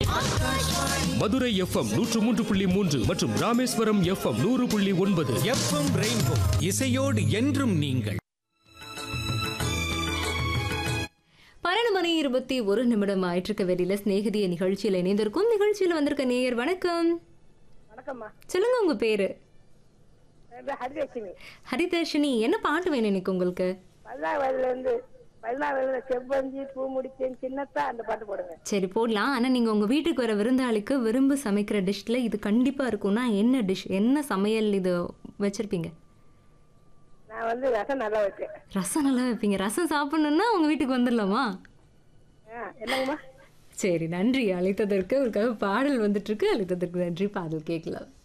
Madurai FM நூற்று மூன்று புள்ளி மூன்று மற்றும் ராமேஸ்வரம் எஃப்எம் நூறு புள்ளி ஒன்பது எஃப்எம் ரெயின்போ இசையோடு என்றும் நீங்கள் பன்னெண்டு மணி இருபத்தி ஒரு நிமிடம் ஆயிட்டிருக்க வெளியில சிநேகிதிய நிகழ்ச்சியில் இணைந்திருக்கும் நிகழ்ச்சியில் வந்திருக்க நேயர் வணக்கம் வணக்கம்மா சொல்லுங்க உங்க பேரு என் பேர் ஹரிலட்சுமி ஹரிதர்ஷினி என்ன பாட்டு வேணும் இன்னைக்கு உங்களுக்கு பதினாறு வயதுல இருந்து பதினாறு வயதுல செவ்வஞ்சி பூ முடிச்சேன் சின்னத்தா அந்த பாட்டு போடுங்க சரி போடலாம் ஆனா நீங்க உங்க வீட்டுக்கு வர விருந்தாளிக்கு விரும்பி சமைக்கிற டிஷ்ல இது கண்டிப்பா இருக்கும்னா என்ன டிஷ் என்ன சமையல் இது வச்சிருப்பீங்க நான் வந்து ரசம் நல்லா வைப்பேன் ரசம் நல்லா வைப்பீங்க ரசம் சாப்பிடணும்னா உங்க வீட்டுக்கு வந்துடலாமா ஆ என்னங்கம்மா சரி நன்றி அழைத்ததற்கு உங்களுக்காக பாடல் வந்துட்டு இருக்கு அழைத்ததற்கு நன்றி பாடல் கேட்கலாம்